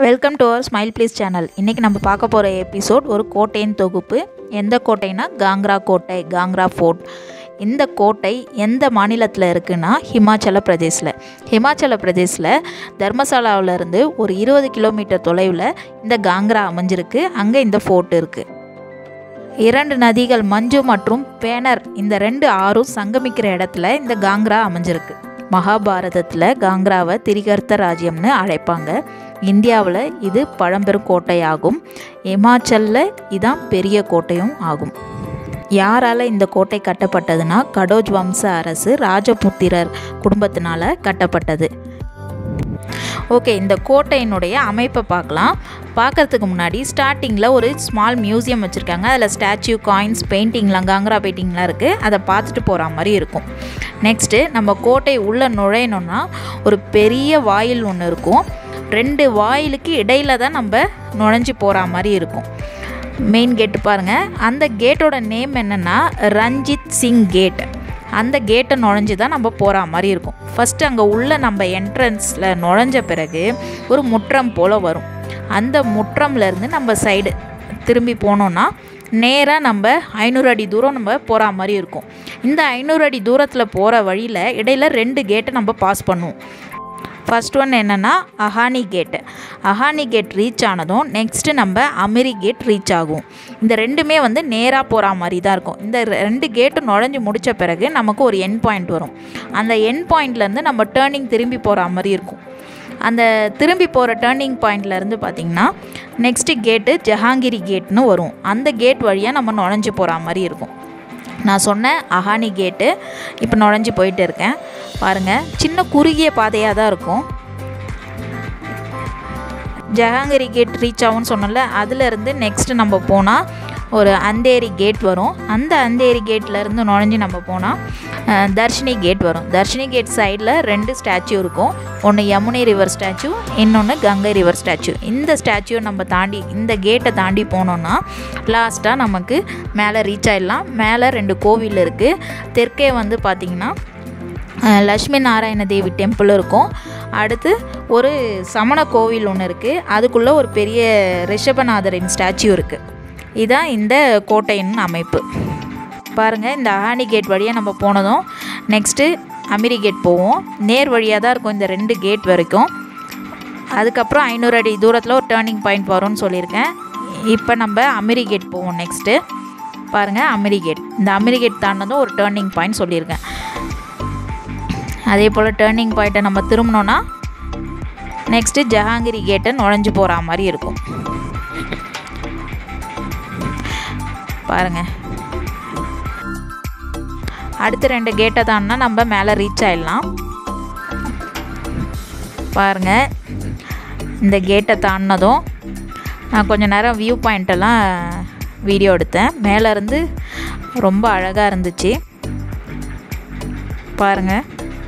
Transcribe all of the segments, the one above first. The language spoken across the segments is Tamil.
welcome to our smile please channel இன்றைக்கி நம்ம பார்க்க போகிற எபிசோட் ஒரு கோட்டையின் தொகுப்பு எந்த கோட்டைனா காங்க்ரா கோட்டை காங்க்ரா ஃபோர்ட் இந்த கோட்டை எந்த மாநிலத்தில் இருக்குன்னா ஹிமாச்சல பிரதேசில் ஹிமாச்சல பிரதேசில் தர்மசாலாவிலேருந்து ஒரு இருபது கிலோமீட்டர் தொலைவில் இந்த காங்க்ரா அமைஞ்சிருக்கு அங்கே இந்த ஃபோர்ட் இருக்குது இரண்டு நதிகள் மஞ்சு மற்றும் பேனர் இந்த ரெண்டு ஆறும் சங்கமிக்கிற இடத்துல இந்த காங்க்ரா அமைஞ்சிருக்கு மகாபாரதத்தில் காங்க்ராவை திரிகர்த்த ராஜ்யம்னு அழைப்பாங்க இந்தியாவில் இது பழம்பெரும் கோட்டையாகும் இமாச்சலில் இதான் பெரிய கோட்டையும் ஆகும் யாரால் இந்த கோட்டை கட்டப்பட்டதுன்னா கடோஜ் வம்ச அரசு ராஜபுத்திரர் குடும்பத்தினால கட்டப்பட்டது ஓகே இந்த கோட்டையினுடைய அமைப்பை பார்க்கலாம் பார்க்கறதுக்கு முன்னாடி ஸ்டார்டிங்கில் ஒரு ஸ்மால் மியூசியம் வச்சுருக்காங்க அதில் ஸ்டாச்சு காயின்ஸ் பெயிண்டிங்லாம் காங்க்ரா பெயிண்டிங்லாம் இருக்குது அதை பார்த்துட்டு போகிற மாதிரி இருக்கும் நெக்ஸ்ட்டு நம்ம கோட்டை உள்ளே நுழையணுன்னா ஒரு பெரிய வாயில் ஒன்று இருக்கும் ரெண்டு வாயிலுக்கு இடையில தான் நம்ம நுழைஞ்சு போகிற மாதிரி இருக்கும் மெயின் கேட்டு பாருங்கள் அந்த கேட்டோட நேம் என்னென்னா ரஞ்சித் சிங் கேட் அந்த கேட்டை நுழைஞ்சு தான் நம்ம போகிற மாதிரி இருக்கும் ஃபஸ்ட்டு அங்கே உள்ள நம்ம என்ட்ரன்ஸில் நுழைஞ்ச பிறகு ஒரு முற்றம் போல் வரும் அந்த முற்றம்லேருந்து நம்ம சைடு திரும்பி போனோன்னா நேராக நம்ம ஐநூறு அடி தூரம் நம்ம போகிற மாதிரி இருக்கும் இந்த ஐநூறு அடி தூரத்தில் போகிற வழியில் இடையில ரெண்டு கேட்டை நம்ம பாஸ் பண்ணுவோம் ஃபஸ்ட் ஒன் என்னென்னா Ahani gate Ahani gate reach ஆனதும் நெக்ஸ்ட்டு நம்ம அமெரி கேட் ரீச் ஆகும் இந்த ரெண்டுமே வந்து நேராக போகிற மாதிரி தான் இருக்கும் இந்த ரெண்டு கேட்டு நுழைஞ்சு முடித்த பிறகு நமக்கு ஒரு என் பாயிண்ட் வரும் அந்த என் பாயிண்ட்லேருந்து நம்ம டேர்னிங் திரும்பி போகிற மாதிரி இருக்கும் அந்த திரும்பி போகிற டேர்னிங் பாயிண்ட்லேருந்து பார்த்திங்கன்னா நெக்ஸ்ட்டு கேட்டு ஜஹாங்கிரி கேட்னு வரும் அந்த கேட் வழியாக நம்ம நுழைஞ்சு போகிற மாதிரி இருக்கும் நான் சொன்னேன் அஹானி கேட்டு இப்போ நுழைஞ்சு போயிட்டு இருக்கேன் பாருங்கள் சின்ன குறுகிய பாதையாக தான் இருக்கும் ஜஹாங்கிரி கேட் ரீச் ஆகும்னு சொன்னல அதுலேருந்து நெக்ஸ்ட்டு நம்ம போனால் ஒரு அந்தேரி கேட் வரும் அந்த அந்தேரி கேட்லேருந்து நுழைஞ்சு நம்ம போனால் தர்ஷினி கேட் வரும் தர்ஷினி கேட் சைடில் ரெண்டு ஸ்டாச்சு இருக்கும் ஒன்று யமுனை ரிவர் ஸ்டாச்சு இன்னொன்று கங்கை ரிவர் ஸ்டாச்சு இந்த ஸ்டாச்சுவை நம்ம தாண்டி இந்த கேட்டை தாண்டி போனோன்னா லாஸ்ட்டாக நமக்கு மேலே ரீச் ஆகிடலாம் மேலே ரெண்டு கோவில் இருக்குது தெற்கே வந்து பார்த்திங்கன்னா லக்ஷ்மி நாராயண தேவி டெம்பிள் இருக்கும் அடுத்து ஒரு சமண கோவில் ஒன்று இருக்குது அதுக்குள்ளே ஒரு பெரிய ரிஷபநாதரின் ஸ்டாச்சு இருக்குது இதுதான் இந்த கோட்டையின் அமைப்பு பாருங்கள் இந்த அஹானி கேட் வழியாக நம்ம போனதும் நெக்ஸ்ட்டு அமிரி கேட் போவோம் நேர் வழியாக தான் இருக்கும் இந்த ரெண்டு கேட் வரைக்கும் அதுக்கப்புறம் ஐநூறு அடி தூரத்தில் ஒரு டேர்னிங் பாயிண்ட் வரும்னு சொல்லியிருக்கேன் இப்போ நம்ம அமிரி கேட் போவோம் நெக்ஸ்ட்டு பாருங்கள் அமிரி கேட் இந்த அமிரி கேட் தாண்டதும் ஒரு டேர்னிங் பாயிண்ட் சொல்லியிருக்கேன் அதே போல் டேர்னிங் பாயிண்ட்டை நம்ம திரும்பினோன்னா நெக்ஸ்ட்டு ஜஹாங்கிரி கேட்டை நுழைஞ்சு போகிற மாதிரி இருக்கும் பாருங்கள் அடுத்த ரெண்டு கேட்டை தான்னா நம்ம மேலே ரீச் ஆகிடலாம் பாருங்கள் இந்த கேட்டை தாண்டினதும் நான் கொஞ்சம் நேரம் வியூ பாயிண்டெல்லாம் வீடியோ எடுத்தேன் மேலேருந்து ரொம்ப அழகாக இருந்துச்சு பாருங்கள்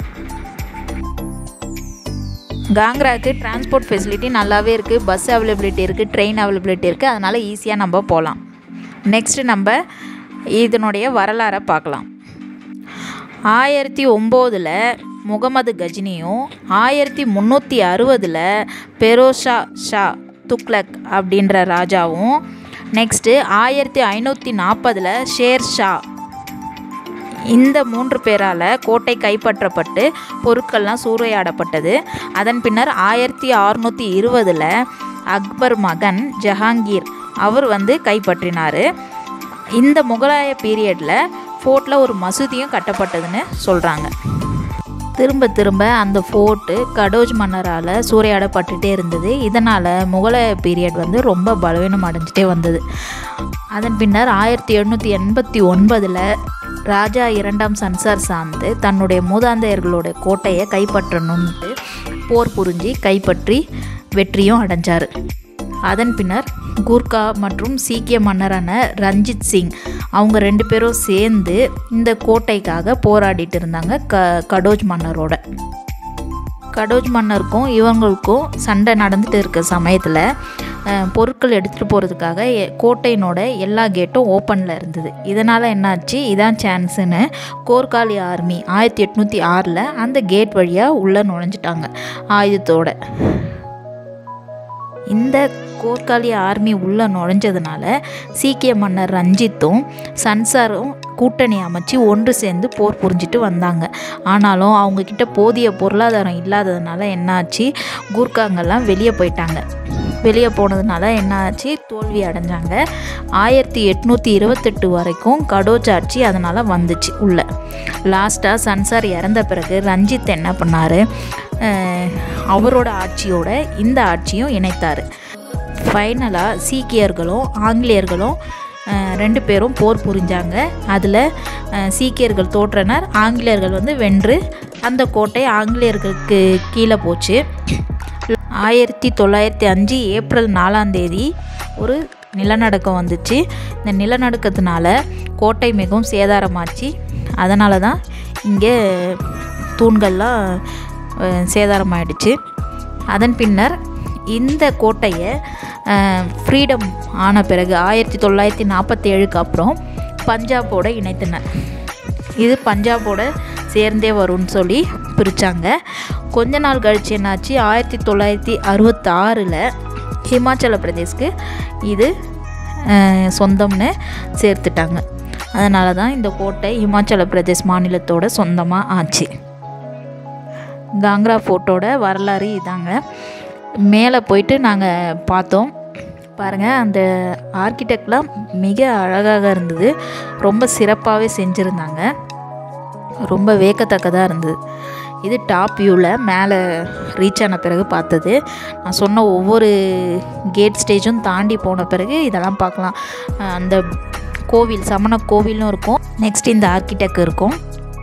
காங்க்ராக்கு டிரான்ஸ்போர்ட் ஃபெசிலிட்டி நல்லாவே இருக்குது பஸ் அவைலபிலிட்டி இருக்குது ட்ரெயின் அவைலபிலிட்டி இருக்குது அதனால் ஈஸியாக நம்ம போகலாம் நெக்ஸ்ட்டு நம்ம இதனுடைய வரலாறை பார்க்கலாம் ஆயிரத்தி ஒம்போதில் முகமது கஜினியும் ஆயிரத்தி முந்நூற்றி அறுபதில் பெரோஷா ஷா துக்லக் அப்படின்ற ராஜாவும் நெக்ஸ்ட்டு ஆயிரத்தி ஐநூற்றி நாற்பதில் ஷேர் ஷா இந்த மூன்று பேரால் கோட்டை கைப்பற்றப்பட்டு பொருட்கள்லாம் சூறையாடப்பட்டது அதன் பின்னர் ஆயிரத்தி அறுநூற்றி இருபதில் அக்பர் மகன் ஜஹாங்கீர் அவர் வந்து கைப்பற்றினார் இந்த முகலாய பீரியடில் ஃபோர்ட்டில் ஒரு மசூதியும் கட்டப்பட்டதுன்னு சொல்கிறாங்க திரும்ப திரும்ப அந்த ஃபோர்ட்டு கடோஜ் மன்னரால் சூறையாடப்பட்டுகிட்டே இருந்தது இதனால் முகலாய பீரியட் வந்து ரொம்ப பலவீனம் அடைஞ்சிட்டே வந்தது அதன் பின்னர் ஆயிரத்தி எழுநூற்றி எண்பத்தி ஒன்பதில் ராஜா இரண்டாம் சன்சார் சார்ந்து தன்னுடைய மூதாந்தையர்களோட கோட்டையை கைப்பற்றணும்ட்டு போர் புரிஞ்சு கைப்பற்றி வெற்றியும் அடைஞ்சார் அதன் பின்னர் கூர்கா மற்றும் சீக்கிய மன்னரான ரஞ்சித் சிங் அவங்க ரெண்டு பேரும் சேர்ந்து இந்த கோட்டைக்காக போராடிட்டு இருந்தாங்க க கடோஜ் மன்னரோட கடோஜ் மன்னருக்கும் இவங்களுக்கும் சண்டை நடந்துட்டு இருக்க சமயத்தில் பொருட்கள் எடுத்துகிட்டு போகிறதுக்காக கோட்டையினோட எல்லா கேட்டும் ஓப்பனில் இருந்தது இதனால் என்னாச்சு இதான் சான்ஸுன்னு கோர்காலி ஆர்மி ஆயிரத்தி எட்நூற்றி ஆறில் அந்த கேட் வழியாக உள்ளே நுழைஞ்சிட்டாங்க ஆயுதத்தோட இந்த கோர்க்காலி ஆர்மி உள்ளே நுழைஞ்சதுனால சீக்கிய மன்னர் ரஞ்சித்தும் சன்சாரும் கூட்டணி அமைச்சு ஒன்று சேர்ந்து போர் புரிஞ்சிட்டு வந்தாங்க ஆனாலும் அவங்கக்கிட்ட போதிய பொருளாதாரம் இல்லாததுனால என்னாச்சு கூர்க்காங்கெல்லாம் வெளியே போயிட்டாங்க வெளியே போனதுனால என்னாச்சு தோல்வி அடைஞ்சாங்க ஆயிரத்தி எட்நூற்றி இருபத்தெட்டு வரைக்கும் கடோஜ் ஆட்சி அதனால் வந்துச்சு உள்ள லாஸ்ட்டாக சன்சார் இறந்த பிறகு ரஞ்சித் என்ன பண்ணார் அவரோட ஆட்சியோட இந்த ஆட்சியும் இணைத்தார் ஃபைனலாக சீக்கியர்களும் ஆங்கிலேயர்களும் அஹ், ரெண்டு பேரும் போர் புரிஞ்சாங்க அதில் சீக்கியர்கள் தோற்றனர் ஆங்கிலேயர்கள் வந்து வென்று அந்த கோட்டை ஆங்கிலேயர்களுக்கு கீழே போச்சு ஆயிரத்தி தொள்ளாயிரத்தி அஞ்சு ஏப்ரல் நாலாம் தேதி ஒரு நிலநடுக்கம் வந்துச்சு இந்த நிலநடுக்கத்தினால கோட்டை மிகவும் சேதாரமாச்சு அதனால தான் இங்கே தூண்கள்லாம் அஹ், சேதாரமாயிடுச்சு அதன் பின்னர் இந்த கோட்டையை ஃப்ரீடம் ஆன பிறகு ஆயிரத்தி தொள்ளாயிரத்தி நாற்பத்தி ஏழுக்கு அப்புறம் பஞ்சாபோட இணைத்தனர் இது பஞ்சாபோட சேர்ந்தே வரும்னு சொல்லி பிரித்தாங்க கொஞ்ச நாள் கழிச்சு என்னாச்சு ஆயிரத்தி தொள்ளாயிரத்தி அறுபத்தாறில் ஹிமாச்சல பிரதேஷ்க்கு இது அஹ், சொந்தம்னு சேர்த்துட்டாங்க அதனால தான் இந்த கோட்டை ஹிமாச்சல பிரதேஷ் மாநிலத்தோட சொந்தமாக ஆச்சு காங்க்ரா ஃபோர்ட்டோட வரலாறு இதாங்க மேலே போயிட்டு நாங்கள் பார்த்தோம் பாருங்கள் அந்த ஆர்கிடெக்ட்லாம் மிக அழகாக இருந்தது ரொம்ப சிறப்பாகவே செஞ்சுருந்தாங்க ரொம்ப வேக்கத்தக்கதாக இருந்தது இது டாப் வியூவில் மேலே ரீச் ஆன பிறகு பார்த்தது நான் சொன்ன ஒவ்வொரு கேட் ஸ்டேஜும் தாண்டி போன பிறகு இதெல்லாம் பார்க்கலாம் அஹ் அந்த கோவில் சமண கோவிலும் இருக்கும் நெக்ஸ்ட் இந்த ஆர்கிடெக்ட் இருக்கும்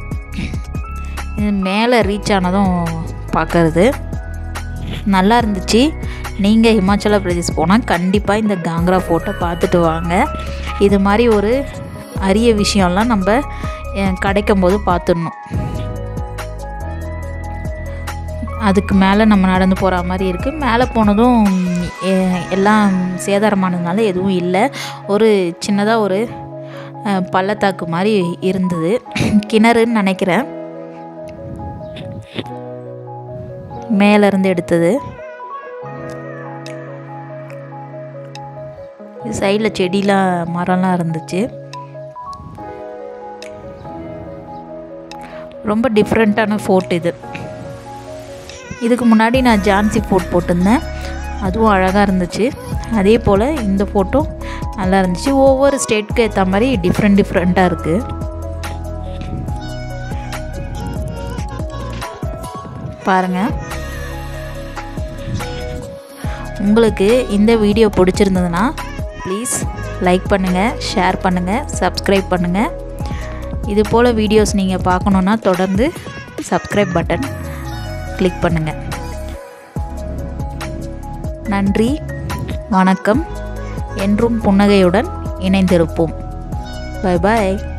இது மேலே ரீச் ஆனதும் பார்க்கறது நல்லா இருந்துச்சு நீங்கள் ஹிமாச்சல பிரதேஷ் போனால் கண்டிப்பாக இந்த காங்க்ரா ஃபோட்டோ பார்த்துட்டு வாங்க இது மாதிரி ஒரு அரிய விஷயம்லாம் நம்ம அஹ், கிடைக்கும் போது பார்த்துடணும் அதுக்கு மேலே நம்ம நடந்து போகிற மாதிரி இருக்குது மேலே போனதும் எ- எல்லாம் சேதாரமானதுனால எதுவும் இல்லை ஒரு சின்னதாக ஒரு அஹ், பள்ளத்தாக்கு மாதிரி இருந்தது கிணறுன்னு நினைக்கிறேன் மேலேருந்து எடுத்தது சைடில் செடிலாம் மரம்லாம் இருந்துச்சு ரொம்ப டிஃப்ரெண்ட்டான ஃபோர்ட் இது இதுக்கு முன்னாடி நான் ஜான்சி ஃபோர்ட் போட்டிருந்தேன் அதுவும் அழகாக இருந்துச்சு அதே போல் இந்த ஃபோட்டோ நல்லா இருந்துச்சு ஒவ்வொரு ஸ்டேட்க்கு ஏற்ற மாதிரி டிஃப்ரெண்ட் டிஃப்ரெண்ட்டாக இருக்குது பாருங்கள் உங்களுக்கு இந்த வீடியோ பிடிச்சிருந்ததுன்னா ப்ளீஸ் லைக் பண்ணுங்கள் ஷேர் பண்ணுங்கள் சப்ஸ்கிரைப் பண்ணுங்கள் இது போல் வீடியோஸ் நீங்கள் பார்க்கணுன்னா தொடர்ந்து சப்ஸ்கிரைப் பட்டன் கிளிக் பண்ணுங்கள் நன்றி வணக்கம் என்றும் புன்னகையுடன் இணைந்திருப்போம் பை பாய்